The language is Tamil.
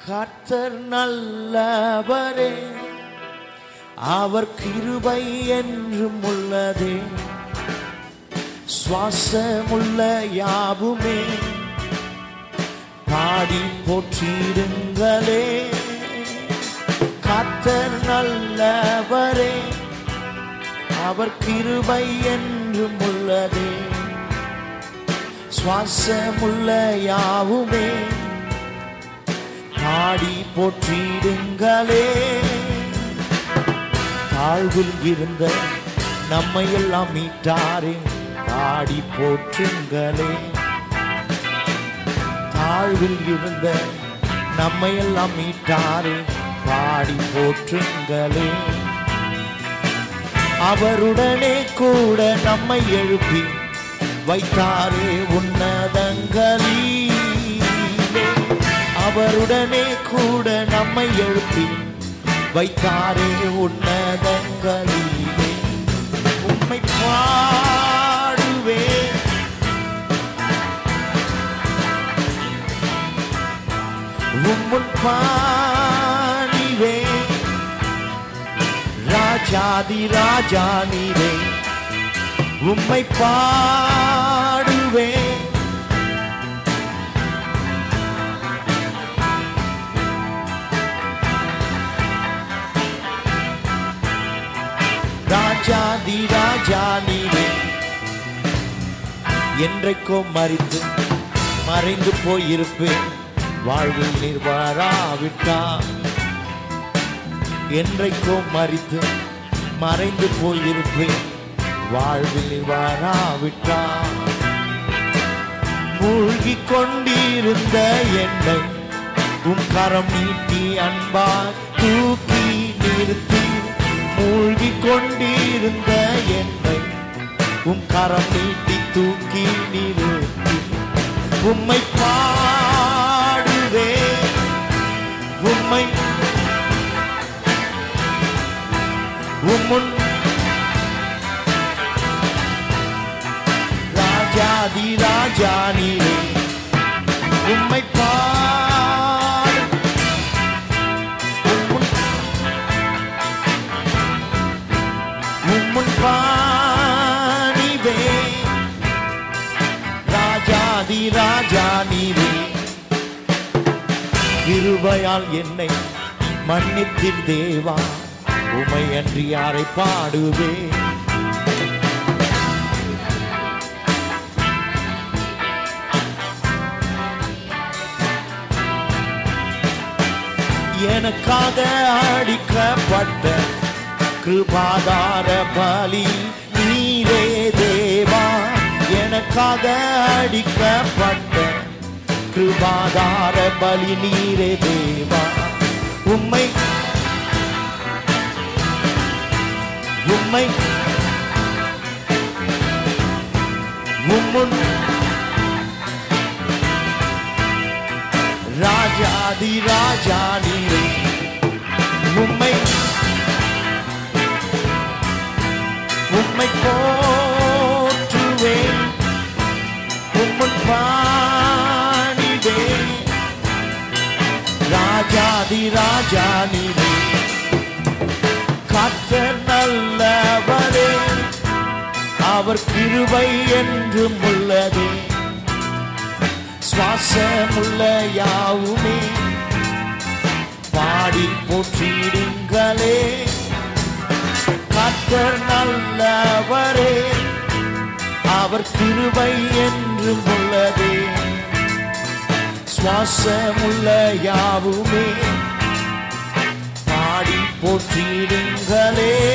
கர்த்தர் நல்லவரே அவர் கிருபை என்றும் உள்ளதே சுவாசமுள்ள யாவுமே பாடி போற்றிடுங்களே கர்த்தர் நல்லவரே அவர் கிருபை என்றும் உள்ளதே சுவாசமுள்ள யாவுமே பாடி போற்றிடுங்களே தாழ்வில் இருந்த நம்மை எல்லாம் மீட்டாரே பாடி போற்றுங்களே தாழ்வில் இருந்த நம்மை எல்லாம் மீட்டாரே பாடி போற்றுங்களே அவருடனே கூட நம்மை எழுப்பி வைத்தாரே உன்னதங்களிலே அவருடனே கூட நம்மை எழுப்பி வைத்தாரே உன்னதங்களிலே உம்மை பாடுவே உம்முன் பாணிவே ராஜாதி ராஜா நீரே உம்மை பாடுவே ராஜாதி ராஜா நீரே என்றைக்கோ மறித்து மறைந்து போயிருப்பேன் வாழ்வில் நீர் வராவிட்டார் என்றைக்கோ மறித்து மறைந்து போயிருப்பேன் வாழ்வில் நீர் வராவிட்டார் மூழ்கி கொண்டிருந்த என்னை உன் கரம் நீட்டி அன்பா தூக்கி நிறுத்தி மூழ்கி கொண்டிருந்த என்னை உன் கரம் நீட்டி தூக்கி நிறுத்தி உம்மை பாடுவே உம்மை உம்முன் ராஜாதி ராஜா நீரே உம்மை பாடு உம்முன் உம்முன் பாணிவே ராஜாதி ராஜா நீரே கிருபையால் என்னை மன்னித்தின் தேவா உமை அன்றி யாரை பாடுவே எனக்காக அடிக்கப்பட்ட கிருபாதார பலி நீரே தேவா எனக்காக அடிக்கப்பட்ட கிருபாதார பலி நீரே தேவா உம்மை உம்மை உம்முன் ராஜாதி ராஜா நீரே உம்மை உம்மை போற்றுவேன் உம்முன் பாணிவே ராஜாதி ராஜா நீரே கர்த்தர் நல்லவரே அவர் கிருபை என்றும் உள்ளதே சுவாசமுள்ள யாவுமே பாடி போற்றிடுங்களே கர்த்தர் நல்லவரே அவர் கிருபை என்றும் உள்ளதே சுவாசமுள்ள யாவுமே பாடி போற்றிடுங்களே